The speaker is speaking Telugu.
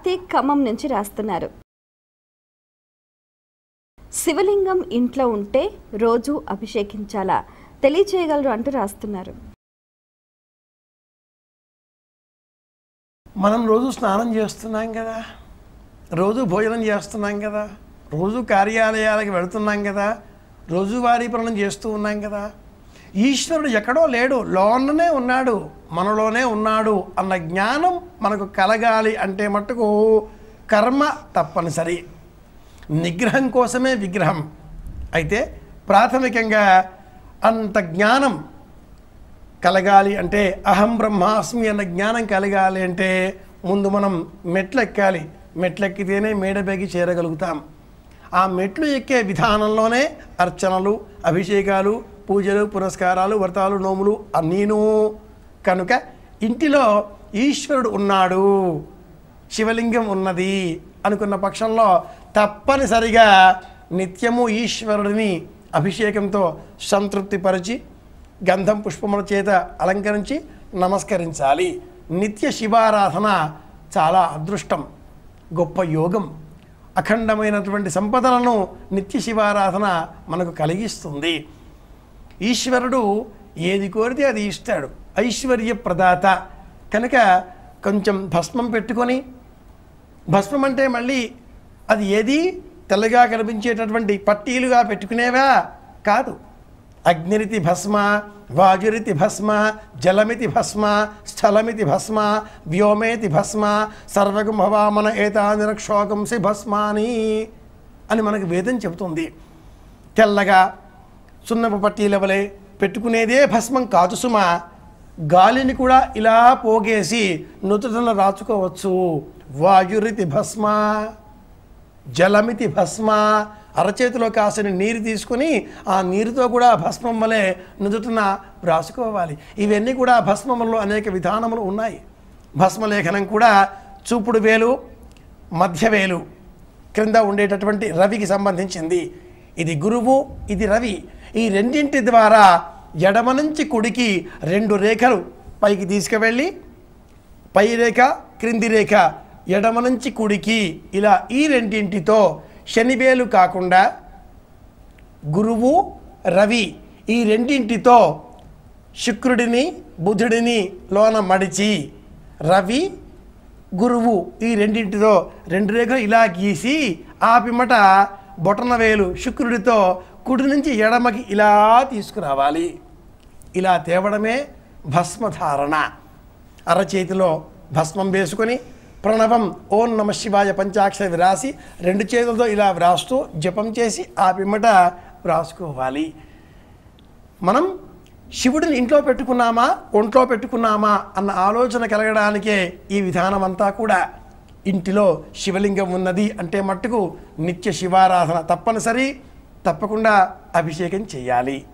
కార్తీక్ ఖమ్మం నుంచి రాస్తున్నారు శివలింగం ఇంట్లో ఉంటే రోజు అభిషేకించాలా తెలియచేయగలరు అంటూ రాస్తున్నారు మనం రోజు స్నానం చేస్తున్నాం కదా రోజు భోజనం చేస్తున్నాం కదా రోజు కార్యాలయాలకు వెళుతున్నాం కదా రోజువారీ పనులు చేస్తూ ఉన్నాం కదా ఈశ్వరుడు ఎక్కడో లేడు లోననే ఉన్నాడు మనలోనే ఉన్నాడు అన్న జ్ఞానం మనకు కలగాలి అంటే మట్టుకు కర్మ తప్పనిసరి నిగ్రహం కోసమే విగ్రహం అయితే ప్రాథమికంగా అంత జ్ఞానం కలగాలి అంటే అహం బ్రహ్మాస్మి అన్న జ్ఞానం కలగాలి అంటే ముందు మనం మెట్లు ఎక్కాలి మెట్లు ఎక్కితేనే మేడబెగి చేరగలుగుతాం ఆ మెట్లు ఎక్కే విధానంలోనే అర్చనలు అభిషేకాలు పూజలు పురస్కారాలు వ్రతాలు నోములు అన్నీను కనుక ఇంటిలో ఈశ్వరుడు ఉన్నాడు శివలింగం ఉన్నది అనుకున్న పక్షంలో తప్పనిసరిగా నిత్యము ఈశ్వరుడిని అభిషేకంతో సంతృప్తిపరిచి గంధం పుష్పముల చేత అలంకరించి నమస్కరించాలి నిత్య శివారాధన చాలా అదృష్టం గొప్ప యోగం అఖండమైనటువంటి సంపదలను నిత్య శివారాధన మనకు కలిగిస్తుంది ఈశ్వరుడు ఏది కోరితే అది ఇస్తాడు ఐశ్వర్య ప్రదాత కనుక కొంచెం భస్మం పెట్టుకొని భస్మం అంటే మళ్ళీ అది ఏది తెల్లగా కనిపించేటటువంటి పట్టీలుగా పెట్టుకునేవా కాదు అగ్నిరితి భస్మ వాయురితి భస్మ జలమితి భస్మ స్థలమితి భస్మ వ్యోమేతి భస్మ సర్వగం భవామన ఏతానిరక్షోకంసి భస్మాని అని మనకు వేదం చెబుతుంది తెల్లగా సున్నపు పట్టీల వలె పెట్టుకునేదే భస్మం కాదు సుమ గాలిని కూడా ఇలా పోగేసి నుదుటన రాచుకోవచ్చు వాయురితి భస్మ జలమితి భస్మ అరచేతిలో కాసిన నీరు తీసుకుని ఆ నీరుతో కూడా భస్మం వలె నుదుటన రాసుకోవాలి ఇవన్నీ కూడా భస్మములో అనేక విధానములు ఉన్నాయి భస్మలేఖనం కూడా చూపుడు వేలు మధ్య వేలు క్రింద ఉండేటటువంటి రవికి సంబంధించింది ఇది గురువు ఇది రవి ఈ రెండింటి ద్వారా ఎడమ నుంచి కుడికి రెండు రేఖలు పైకి తీసుకువెళ్ళి పై రేఖ క్రింది రేఖ ఎడమ నుంచి కుడికి ఇలా ఈ రెండింటితో శనివేలు కాకుండా గురువు రవి ఈ రెండింటితో శుక్రుడిని బుధుడిని లోన మడిచి రవి గురువు ఈ రెండింటితో రెండు రేఖలు ఇలా గీసి ఆ పిమ్మట బొటనవేలు శుక్రుడితో కుడి నుంచి ఎడమకి ఇలా తీసుకురావాలి ఇలా తేవడమే భస్మధారణ అరచేతిలో భస్మం వేసుకొని ప్రణవం ఓం నమ శివాయ పంచాక్షరి వ్రాసి రెండు చేతులతో ఇలా వ్రాస్తూ జపం చేసి ఆ పిమ్మట వ్రాసుకోవాలి మనం శివుడిని ఇంట్లో పెట్టుకున్నామా ఒంట్లో పెట్టుకున్నామా అన్న ఆలోచన కలగడానికే ఈ విధానం అంతా కూడా ఇంటిలో శివలింగం ఉన్నది అంటే మట్టుకు నిత్య శివారాధన తప్పనిసరి తప్పకుండా అభిషేకం చేయాలి